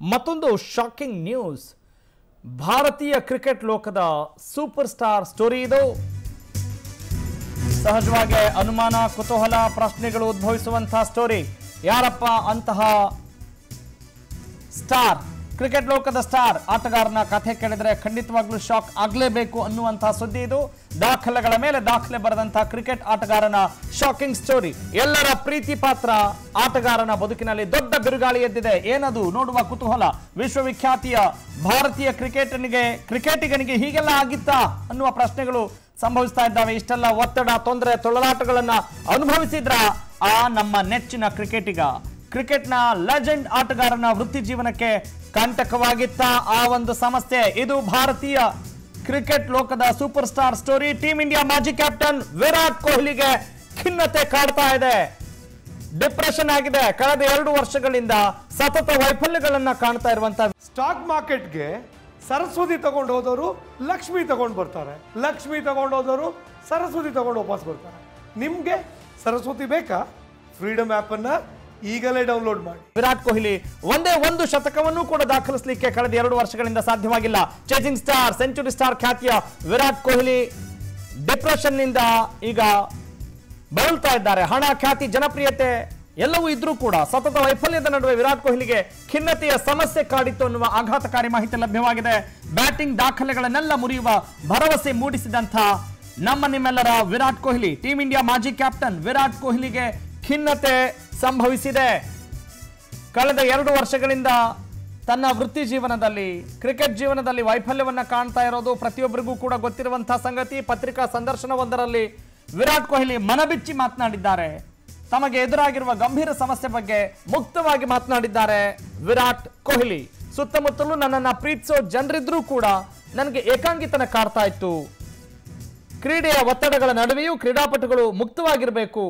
ಮತ್ತೊಂದು shocking news ಭಾರತೀಯ cricket ಲೋಕದ ಸೂಪರ್ ಸ್ಟಾರ್ ಸ್ಟೋರಿ ಇದು ಸಹಜವಾಗಿ ಅನುಮಾನ ಕುತೂಹಲ ಪ್ರಶ್ನೆಗಳು ಉದ್ಭವಿಸುವಂತಹ ಸ್ಟೋರಿ ಯಾರಪ್ಪ ಅಂತಹ ಸ್ಟಾರ್ ಕ್ರಿಕೆಟ್ ಲೋಕದ ಸ್ಟಾರ್ ಆಟಗಾರನ ಕಥೆ ಕೇಳಿದ್ರೆ ಖಂಡಿತವಾಗ್ಲೂ ಶಾಕ್ ಆಗಲೇಬೇಕು ಅನ್ನುವಂತಹ ಸುದ್ದಿ ಇದು ದಾಖಲೆಗಳ ಮೇಲೆ ದಾಖಲೆ ಬರೆದಂತಹ ಕ್ರಿಕೆಟ್ ಆಟಗಾರನ ಶಾಕಿಂಗ್ ಸ್ಟೋರಿ ಎಲ್ಲರ ಪ್ರೀತಿ ಪಾತ್ರ ಆಟಗಾರನ ಬದುಕಿನಲ್ಲಿ ದೊಡ್ಡ ಬಿರುಗಾಳಿ ಎದ್ದಿದೆ ಏನದು ನೋಡುವ ಕುತೂಹಲ ವಿಶ್ವವಿಖ್ಯಾತಿಯ ಭಾರತೀಯ ಕ್ರಿಕೆಟನಿಗೆ ಕ್ರಿಕೆಟಿಗನಿಗೆ ಹೀಗೆಲ್ಲ ಆಗಿತ್ತಾ ಅನ್ನುವ ಪ್ರಶ್ನೆಗಳು ಸಂಭವಿಸ್ತಾ ಇದ್ದಾವೆ ಇಷ್ಟೆಲ್ಲ ಒತ್ತಡ ತೊಂದರೆ ತೊಳಲಾಟಗಳನ್ನ ಅನುಭವಿಸಿದ್ರ ಆ ನಮ್ಮ ನೆಚ್ಚಿನ ಕ್ರಿಕೆಟಿಗ ಕ್ರಿಕೆಟ್ನ ಲೆಜೆಂಡ್ ಆಟಗಾರನ ವೃತ್ತಿ ಜೀವನಕ್ಕೆ ಕಂಟಕವಾಗಿತ್ತ ಆ ಒಂದು ಸಮಸ್ಯೆ ಇದು ಭಾರತೀಯ ಕ್ರಿಕೆಟ್ ಲೋಕದ super star story team India ಮಾಜಿ ಕ್ಯಾಪ್ಟನ್ ವಿರಾಟ್ ಕೊಹ್ಲಿಗೆ ಖಿನ್ನತೆ ಕಾಡ್ತಾ ಇದೆ ಡಿಪ್ರೆಷನ್ ಆಗಿದೆ ಕಳೆದ ಎರಡು ವರ್ಷಗಳಿಂದ ಸತತ ವೈಫಲ್ಯಗಳನ್ನ ಕಾಣ್ತಾ ಇರುವಂತ ಸ್ಟಾಕ್ ಮಾರ್ಕೆಟ್ಗೆ ಸರಸ್ವತಿ ತಗೊಂಡು ಹೋದವರು ಲಕ್ಷ್ಮಿ ತಗೊಂಡು ಬರ್ತಾರೆ ಲಕ್ಷ್ಮಿ ತಗೊಂಡು ಹೋದವರು ಸರಸ್ವತಿ ತಗೊಂಡು ವಾಪಸ್ ಬರ್ತಾರೆ ನಿಮಗೆ ಸರಸ್ವತಿ ಬೇಕಾ ಫ್ರೀಡಮ್ ಆ್ಯಪನ್ನು ಈಗಲೇ ಡೌನ್ಲೋಡ್ ಮಾಡಿ ವಿರಾಟ್ ಕೊಹ್ಲಿ ಒಂದೇ ಒಂದು ಶತಕವನ್ನು ಕೂಡ ದಾಖಲಿಸಲಿಕ್ಕೆ ಕಳೆದ ಎರಡು ವರ್ಷಗಳಿಂದ ಸಾಧ್ಯವಾಗಿಲ್ಲ ಚೇಜಿಂಗ್ ಸ್ಟಾರ್ ಸೆಂಚುರಿ ಸ್ಟಾರ್ ಖ್ಯಾತಿಯ ವಿರಾಟ್ ಕೊಹ್ಲಿ ಡಿಪ್ರೆಷನ್ ನಿಂದ ಈಗ ಬಳಲ್ತಾ ಇದ್ದಾರೆ ಹಣ ಖ್ಯಾತಿ ಜನಪ್ರಿಯತೆ ಎಲ್ಲವೂ ಇದ್ರೂ ಕೂಡ ಸತತ ವೈಫಲ್ಯದ ನಡುವೆ ವಿರಾಟ್ ಕೊಹ್ಲಿಗೆ ಖಿನ್ನತೆಯ ಸಮಸ್ಯೆ ಕಾಡಿತ್ತು ಅನ್ನುವ ಆಘಾತಕಾರಿ ಮಾಹಿತಿ ಲಭ್ಯವಾಗಿದೆ ಬ್ಯಾಟಿಂಗ್ ದಾಖಲೆಗಳನ್ನೆಲ್ಲ ಮುರಿಯುವ ಭರವಸೆ ಮೂಡಿಸಿದಂಥ ನಮ್ಮ ನಿಮ್ಮೆಲ್ಲರ ವಿರಾಟ್ ಕೊಹ್ಲಿ ಟೀಂ ಇಂಡಿಯಾ ಮಾಜಿ ಕ್ಯಾಪ್ಟನ್ ವಿರಾಟ್ ಕೊಹ್ಲಿಗೆ ಖಿನ್ನತೆ ಸಂಭವಿಸಿದೆ ಕಳೆದ ಎರಡು ವರ್ಷಗಳಿಂದ ತನ್ನ ವೃತ್ತಿ ಜೀವನದಲ್ಲಿ ಕ್ರಿಕೆಟ್ ಜೀವನದಲ್ಲಿ ವೈಫಲ್ಯವನ್ನ ಕಾಣ್ತಾ ಇರೋದು ಪ್ರತಿಯೊಬ್ಬರಿಗೂ ಕೂಡ ಗೊತ್ತಿರುವಂತಹ ಸಂಗತಿ ಪತ್ರಿಕಾ ಸಂದರ್ಶನವೊಂದರಲ್ಲಿ ವಿರಾಟ್ ಕೊಹ್ಲಿ ಮನಬಿಚ್ಚಿ ಮಾತನಾಡಿದ್ದಾರೆ ತಮಗೆ ಎದುರಾಗಿರುವ ಗಂಭೀರ ಸಮಸ್ಯೆ ಬಗ್ಗೆ ಮುಕ್ತವಾಗಿ ಮಾತನಾಡಿದ್ದಾರೆ ವಿರಾಟ್ ಕೊಹ್ಲಿ ಸುತ್ತಮುತ್ತಲೂ ನನ್ನನ್ನ ಪ್ರೀತಿಸೋ ಜನರಿದ್ರೂ ಕೂಡ ನನಗೆ ಏಕಾಂಗಿತನ ಕಾಡ್ತಾ ಇತ್ತು ಕ್ರೀಡೆಯ ಒತ್ತಡಗಳ ನಡುವೆಯೂ ಕ್ರೀಡಾಪಟುಗಳು ಮುಕ್ತವಾಗಿರಬೇಕು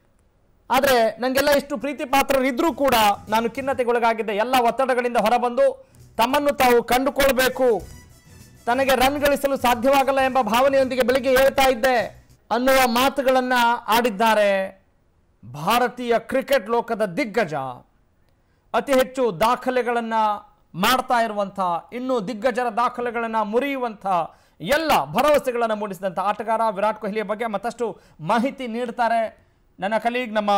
ಆದರೆ ನನಗೆಲ್ಲ ಇಷ್ಟು ಪ್ರೀತಿ ಪಾತ್ರರಿದ್ರೂ ಕೂಡ ನಾನು ಖಿನ್ನತೆಗೊಳಗಾಗಿದ್ದೆ ಎಲ್ಲ ಒತ್ತಡಗಳಿಂದ ಹೊರಬಂದು ತಮ್ಮನ್ನು ತಾವು ಕಂಡುಕೊಳ್ಬೇಕು ತನಗೆ ರನ್ ಗಳಿಸಲು ಸಾಧ್ಯವಾಗಲ್ಲ ಎಂಬ ಭಾವನೆಯೊಂದಿಗೆ ಬೆಳಿಗ್ಗೆ ಹೇಳ್ತಾ ಇದ್ದೆ ಅನ್ನುವ ಮಾತುಗಳನ್ನ ಆಡಿದ್ದಾರೆ ಭಾರತೀಯ ಕ್ರಿಕೆಟ್ ಲೋಕದ ದಿಗ್ಗಜ ಅತಿ ಹೆಚ್ಚು ದಾಖಲೆಗಳನ್ನ ಮಾಡ್ತಾ ಇರುವಂಥ ಇನ್ನು ದಿಗ್ಗಜರ ದಾಖಲೆಗಳನ್ನ ಮುರಿಯುವಂಥ ಎಲ್ಲ ಭರವಸೆಗಳನ್ನು ಮೂಡಿಸಿದಂಥ ಆಟಗಾರ ವಿರಾಟ್ ಕೊಹ್ಲಿಯ ಬಗ್ಗೆ ಮತ್ತಷ್ಟು ಮಾಹಿತಿ ನೀಡ್ತಾರೆ ನನ್ನ ಕಲೀಗ್ ನಮ್ಮ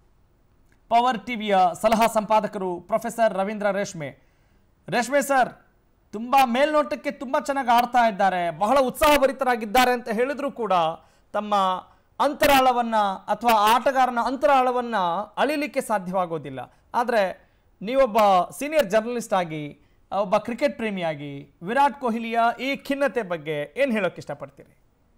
ಪವರ್ ಟಿವಿಯ ಸಲಹಾ ಸಂಪಾದಕರು ಪ್ರೊಫೆಸರ್ ರವೀಂದ್ರ ರೇಷ್ಮೆ ರೇಷ್ಮೆ ಸರ್ ತುಂಬ ಮೇಲ್ನೋಟಕ್ಕೆ ತುಂಬ ಚೆನ್ನಾಗಿ ಆಡ್ತಾ ಇದ್ದಾರೆ ಬಹಳ ಉತ್ಸಾಹಭರಿತರಾಗಿದ್ದಾರೆ ಅಂತ ಹೇಳಿದ್ರು ಕೂಡ ತಮ್ಮ ಅಂತರಾಳವನ್ನ ಅಥವಾ ಆಟಗಾರನ ಅಂತರಾಳವನ್ನ ಅಳಿಲಿಕ್ಕೆ ಸಾಧ್ಯವಾಗೋದಿಲ್ಲ ಆದರೆ ನೀವೊಬ್ಬ ಸೀನಿಯರ್ ಜರ್ನಲಿಸ್ಟ್ ಆಗಿ ಒಬ್ಬ ಕ್ರಿಕೆಟ್ ಪ್ರೇಮಿಯಾಗಿ ವಿರಾಟ್ ಕೊಹ್ಲಿಯ ಈ ಖಿನ್ನತೆ ಬಗ್ಗೆ ಏನು ಹೇಳೋಕೆ ಇಷ್ಟಪಡ್ತೀರಿ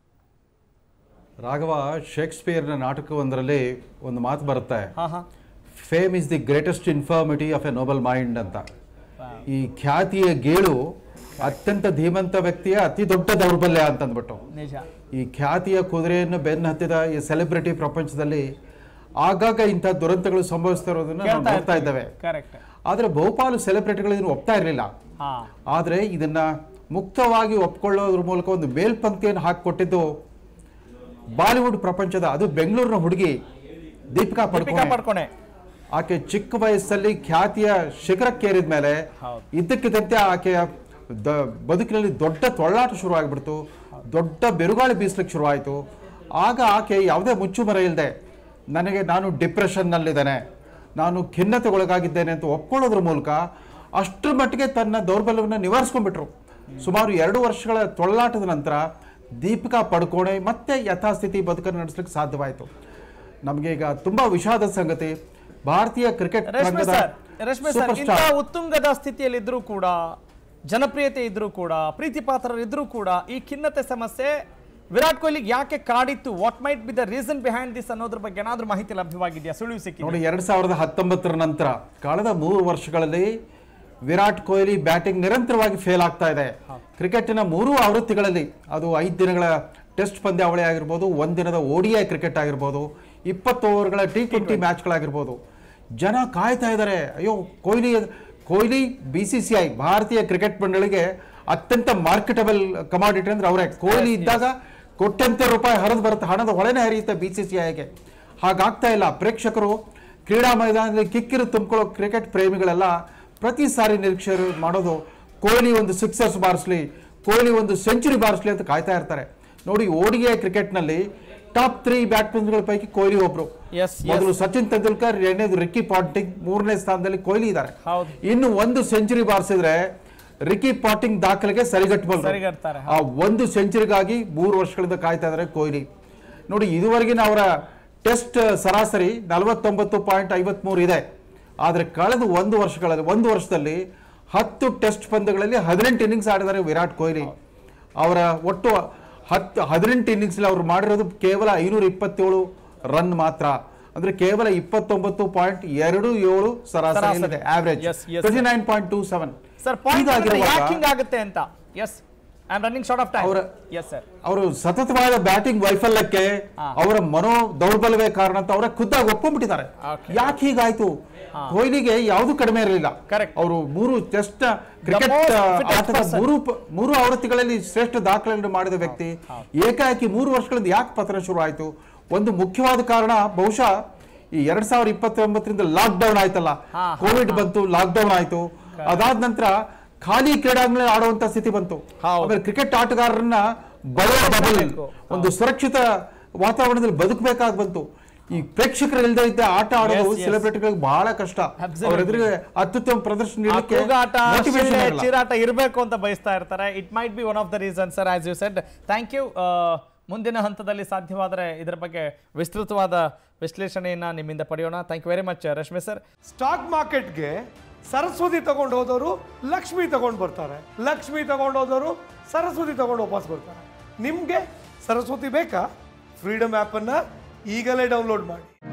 ರಾಘವ ಶೇಕ್ಸ್ಪಿಯರ್ನ ನಾಟಕವೊಂದರಲ್ಲಿ ಒಂದು ಮಾತು ಬರುತ್ತೆ ಹಾ ಹಾ fame is the greatest infirmity of a noble mind ಅಂತ ಈ ಖ್ಯಾತಿಯ ಗೇಳು ಅತ್ಯಂತ ಧೀಮಂತ ವ್ಯಕ್ತಿಯ ಅತಿ ದೊಡ್ಡ ದೌರ್ಬಲ್ಯ ಅಂತಂದ್ಬಿಟ್ಟು ನಿಜ ಈ ಖ್ಯಾತಿಯ ಕುದುರೆಯನ್ನು ಬೆನ್ನು ಹತ್ತಿದ ಈ ಸೆಲೆಬ್ರಿಟಿ ಪ್ರಪಂಚದಲ್ಲಿ ಆಗಾಗ ಇಂಥ ದುರಂತಗಳು ಸಂಭವಿಸ್ತಾ ಇರೋದನ್ನ ನಾವು ನೋಡ್ತಾ ಇದ್ದೇವೆ ಕರೆಕ್ಟ್ ಆದರೆ ಬಹುಪಾಲು ಸೆಲೆಬ್ರಿಟಿಗಳು ಇದನ್ನು ಒಪ್ತಾ ಇರಲಿಲ್ಲ ಹಾ ಆದರೆ ಇದನ್ನ ಮುಕ್ತವಾಗಿ ಒಪ್ಕೊಳ್ಳೋದ್ರ ಮೂಲಕ ಒಂದು ಮೇಲ್ಪಂಕ್ತಿಯನ್ನು ಹಾಕಿಕೊಟ್ಟಿದ್ದು ಬಾಲಿವುಡ್ ಪ್ರಪಂಚದ ಅದು ಬೆಂಗಳೂರಿನ ಹುಡುಗಿ ದೀಪಿಕಾ ದೀಪಿಕಾ ಪಡ್ಕೋಣೆ ಪಡ್ಕೊಣೆ ಆಕೆ ಚಿಕ್ಕ ವಯಸ್ಸಲ್ಲಿ ಖ್ಯಾತಿಯ ಶಿಖರಕ್ಕೇರಿದ ಮೇಲೆ ಹೌದು. ಇದ್ದಕ್ಕಿದ್ದಂತೆ ಆಕೆಯ ದ- ಬದುಕಿನಲ್ಲಿ ದೊಡ್ಡ ತೊಳ್ಳಾಟ ಶುರುವಾಗ್ಬಿಡ್ತು ದೊಡ್ಡ ಬೆರುಗಾಳಿ ಬೀಸ್ಲಿಕ್ಕೆ ಶುರುವಾಯಿತು ಆಗ ಆಕೆ ಯಾವುದೇ ಮುಚ್ಚುಮರ ಇಲ್ಲದೆ ನನಗೆ ನಾನು ಡಿಪ್ರೆಷನ್ನಲ್ಲಿದ್ದೇನೆ ನಾನು ಖಿನ್ನತೆಗೊಳಗಾಗಿದ್ದೇನೆ ಅಂತ ಒಪ್ಕೊಳ್ಳೋದ್ರ ಮೂಲಕ ಅಷ್ಟರ ಮಟ್ಟಿಗೆ ತನ್ನ ದೌರ್ಬಲ್ಯವನ್ನು ನಿವಾರಿಸ್ಕೊಂಡ್ಬಿಟ್ರು ಸುಮಾರು ಎರಡು ವರ್ಷಗಳ ತೊಳ್ಳಾಟದ ನಂತರ ದೀಪಿಕಾ ಪಡ್ಕೋಣೆ ಮತ್ತೆ ಯಥಾಸ್ಥಿತಿ ಬದುಕನ್ನು ನಡೆಸಲಿಕ್ಕೆ ಸಾಧ್ಯವಾಯಿತು ನಮಗೆ ಈಗ ತುಂಬಾ ವಿಷಾದ ಸಂಗತಿ ಭಾರತೀಯ ಕ್ರಿಕೆಟ್ ರೇಷ್ಮೆ ರಂಗದ ಸರ್ ರೇಷ್ಮೆ ಸರ್ ಸೂಪರ್ ಇಂಥ ಸ್ಟಾರ್ ಉತ್ತುಂಗದ ಸ್ಥಿತಿಯಲ್ಲಿ ಇದ್ರೂ ಕೂಡ ಜನಪ್ರಿಯತೆ ಇದ್ರೂ ಕೂಡ ಪ್ರೀತಿ ಪಾತ್ರರಿದ್ರೂ ಕೂಡ ಈ ಖಿನ್ನತೆ ಸಮಸ್ಯೆ ವಿರಾಟ್ ಕೊಹ್ಲಿಗೆ ಯಾಕೆ ಕಾಡಿತ್ತು what might be the reason behind this ಅನ್ನೋದ್ರ ಬಗ್ಗೆ ಏನಾದ್ರೂ ಮಾಹಿತಿ ಲಭ್ಯವಾಗಿದೆಯಾ ಸುಳಿವು ಸಿಕ್ಕಿದೆ ನೋಡಿ ಎರಡ್ ಸಾವಿರದ ಹತ್ತೊಂಬತ್ತರ ನಂತರ ಕಳೆದ ಮೂರು ವರ್ಷಗಳಲ್ಲಿ ವಿರಾಟ್ ಕೊಹ್ಲಿ ಬ್ಯಾಟಿಂಗ್ ನಿರಂತರವಾಗಿ ಫೇಲ್ ಆಗ್ತಾ ಇದೆ ಕ್ರಿಕೆಟಿನ ಮೂರು ಆವೃತ್ತಿಗಳಲ್ಲಿ ಅದು ಐದು ದಿನಗಳ ಟೆಸ್ಟ್ ಪಂದ್ಯಾವಳಿ ಆಗಿರ್ಬೋದು ಒಂದಿನದ ಓಡಿಐ ಕ್ರಿಕೆಟ್ ಆಗಿರ್ಬೋದು ಇಪ್ಪತ್ತು ಓವರ್ಗಳ ಟಿ ಟ್ವೆಂಟಿ ಮ್ಯಾಚ್ಗಳಾಗಿರ್ಬೋದು ಜನ ಕಾಯ್ತಾ ಇದ್ದಾರೆ ಅಯ್ಯೋ Kohli Kohli B C C I ಭಾರತೀಯ ಕ್ರಿಕೆಟ್ ಮಂಡಳಿಗೆ ಅತ್ಯಂತ ಮಾರ್ಕೆಟಬಲ್ ಕಮಾಡಿಟಿ ಅಂದ್ರೆ ಅವರೇ ಕೊಹ್ಲಿ ಇದ್ದಾಗ ಕೋಟ್ಯಂತರ ರೂಪಾಯಿ ಹರಿದು ಬರುತ್ತೆ ಹಣದ ಹೊಳೆನೇ ಹರಿಯುತ್ತೆ ಬಿ ಸಿ ಸಿ ಐಗೆ ಹಾಗಾಗ್ತಾ ಇಲ್ಲ ಪ್ರೇಕ್ಷಕರು ಕ್ರೀಡಾ ಮೈದಾನದಲ್ಲಿ ಕಿಕ್ಕಿರು ತುಂಬಿಕೊಳ್ಳೋ ಕ್ರಿಕೆಟ್ ಪ್ರೇಮಿಗಳೆಲ್ಲ ಪ್ರತಿ ಸಾರಿ ನಿರೀಕ್ಷೆ ಮಾಡೋದು ಕೊಹ್ಲಿ ಒಂದು ಸಿಕ್ಸರ್ಸ್ ಬಾರಿಸ್ಲಿ ಕೊಹ್ಲಿ ಒಂದು ಸೆಂಚುರಿ ಬಾರಿಸ್ಲಿ ಅಂತ ಕಾಯ್ತಾ ಇರ್ತಾರೆ ನೋಡಿ ಓಡಿಗೆ ಕ್ರಿಕೆಟ್ನಲ್ಲಿ ಟಾಪ್ ತ್ರೀ ಬ್ಯಾಟ್ಸ್ಮನ್ಗಳ ಪೈಕಿ ಕೊಹ್ಲಿ ಒಬ್ರು Yes, yes. ಮೊದಲು ಸಚಿನ್ ತೆಂಡೂಲ್ಕರ್ ಎರಡನೇದು ರಿಕ್ಕಿ ಪಾಂಟಿಂಗ್ ಮೂರನೇ ಸ್ಥಾನದಲ್ಲಿ ಕೊಹ್ಲಿ ಇದ್ದಾರೆ ಹೌದು. ಇನ್ನು ಒಂದು ಸೆಂಚುರಿ ಬಾರಿಸಿದ್ರೆ ರಿಕ್ಕಿ ಪಾಟಿಂಗ್ ದಾಖಲೆಗೆ ಸರಿಗಟ್ಟಬಲ್ಲ ಸರಿಗಟ್ತಾರೆ, ಆ ಒಂದು ಸೆಂಚುರಿಗಾಗಿ ಮೂರು ವರ್ಷಗಳಿಂದ ಕಾಯ್ತಾ ಇದ್ದಾರೆ ಕೊಹ್ಲಿ ನೋಡಿ ಇದುವರೆಗಿನ ಅವರ ಟೆಸ್ಟ್ ಸರಾಸರಿ ನಲವತ್ತೊಂಬತ್ತು ಪಾಯಿಂಟ್ ಐವತ್ಮೂರು ಇದೆ ಆದರೆ ಕಳೆದ ಒಂದು ವರ್ಷಗಳಲ್ಲಿ ಒಂದು ವರ್ಷದಲ್ಲಿ ಹತ್ತು ಟೆಸ್ಟ್ ಪಂದ್ಯಗಳಲ್ಲಿ ಹದಿನೆಂಟು ಇನ್ನಿಂಗ್ಸ್ ಆಡಿದ್ದಾರೆ ವಿರಾಟ್ ಕೊಹ್ಲಿ ಅವರ ಒಟ್ಟು ಹತ್ತು ಹದಿನೆಂಟು ಇನ್ನಿಂಗ್ಸ್ ಅವ್ರು ಮಾಡಿರೋದು ಕೇವಲ ಐನೂರ ಇಪ್ಪತ್ತೇಳು ರನ್ ಮಾತ್ರ ಅಂದ್ರೆ ಕೇವಲ ಇಪ್ಪತ್ತೊಂಬತ್ತು ಪಾಯಿಂಟ್ ಎರಡು ಏಳು ಸರಾಸರಿ ಸರಾಸರಿ. Average Yes, yes, twenty nine point two seven sir point ಯಾಕೆ ಹಿಂಗಾಗುತ್ತೆ ಅಂತ yes I am running short of time ಅವರ- ಎಸ್ ಸರ್ ಅವರು ಸತತವಾದ ಬ್ಯಾಟಿಂಗ್ ವೈಫಲ್ಯಕ್ಕೆ ಅವರ ಮನೋ ದೌರ್ಬಲ್ಯವೇ ಕಾರಣ ಅಂತ ಅವರ ಖುದ್ದಾಗಿ ಒಪ್ಕೊಂಡ್ಬಿಟ್ಟಿದ್ದಾರೆ Okay. ಯಾಕೆ ಹೀಗಾಯ್ತು ಕೊಹ್ಲಿಗೆ ಯಾವುದು ಕಡಿಮೆ ಇರಲಿಲ್ಲ Correct. ಅವರು ಮೂರು ಟೆಸ್ಟ್ ಕ್ರಿಕೆಟ್ most fittest ಆಟದ person. ಮೂರು ಪ- ಮೂರು ಆವೃತ್ತಿಗಳಲ್ಲಿ ಶ್ರೇಷ್ಠ ದಾಖಲೆಗಳನ್ನು ಮಾಡಿದ ವ್ಯಕ್ತಿ ಏಕಾಏಕಿ ಮೂರು ವರ್ಷಗಳಿಂದ ಯಾಕೆ ಪತನ ಶುರು ಆಯ್ತು ಒಂದು ಮುಖ್ಯವಾದ ಕಾರಣ ಬಹುಶಃ ಈ ಎರಡ್ ಸಾವಿರದ ಇಪ್ಪತ್ತೊಂಬತ್ತರಿಂದ ಲಾಕ್ ಡೌನ್ ಆಯ್ತಲ್ಲ ಹಾ, ಕೋವಿಡ್ ಬಂತು ಲಾಕ್ ಡೌನ್ ಆಯ್ತು ಅದಾದ ನಂತರ ಖಾಲಿ ಕ್ರೀಡಾಂಗಣ ಆಡುವಂತ ಸ್ಥಿತಿ ಬಂತು ಹೌದು. ಆಮೇಲೆ ಕ್ರಿಕೆಟ್ ಆಟಗಾರರನ್ನ ಬರೋ ಬಬಲ್ ಬೇಕು. ಒಂದು ಸುರಕ್ಷಿತ ವಾತಾವರಣದಲ್ಲಿ ಬದುಕಬೇಕಾಗಿ ಬಂತು ಈ ಪ್ರೇಕ್ಷಕರು ಇಲ್ಲದೆ ಇದ್ದ ಆಟ ಆಡೋದು Yes, yes. ಸೆಲೆಬ್ರಿಟಿಗಳಿಗೆ ಬಹಳ ಕಷ್ಟ Absolutely. ಅವ್ರ ಎದುರಿಗೆ ಅತ್ಯುತ್ತಮ ಪ್ರದರ್ಶನ ಆ ನೀಡಲಿಕ್ಕೆ ಕೂಗಾಟ motivation ಶಿಳ್ಳೆ, ಇರಲ್ಲ. ಚೀರಾಟ ಇರಬೇಕು ಅಂತ ಬಯಸ್ತಾ ಇರ್ತಾರೆ it might be one of the reason sir as you said thank you ಮುಂದಿನ ಹಂತದಲ್ಲಿ ಸಾಧ್ಯವಾದರೆ ಇದರ ಬಗ್ಗೆ ವಿಸ್ತೃತವಾದ ವಿಶ್ಲೇಷಣೆಯನ್ನ ನಿಮ್ಮಿಂದ ಪಡೆಯೋಣ thank you very much Rashmi sir stock ಮಾರ್ಕೆಟ್ಗೆ ಸರಸ್ವತಿ ತಗೊಂಡು ಹೋದವರು ಲಕ್ಷ್ಮಿ ತಗೊಂಡು ಬರ್ತಾರೆ ಲಕ್ಷ್ಮಿ ತಗೊಂಡು ಹೋದವರು ಸರಸ್ವತಿ ತಗೊಂಡು ವಾಪಸ್ ಬರ್ತಾರೆ ನಿಮಗೆ ಸರಸ್ವತಿ ಬೇಕಾ ಫ್ರೀಡಮ್ ಆ್ಯಪನ್ನು ಈಗಲೇ ಡೌನ್ಲೋಡ್ ಮಾಡಿ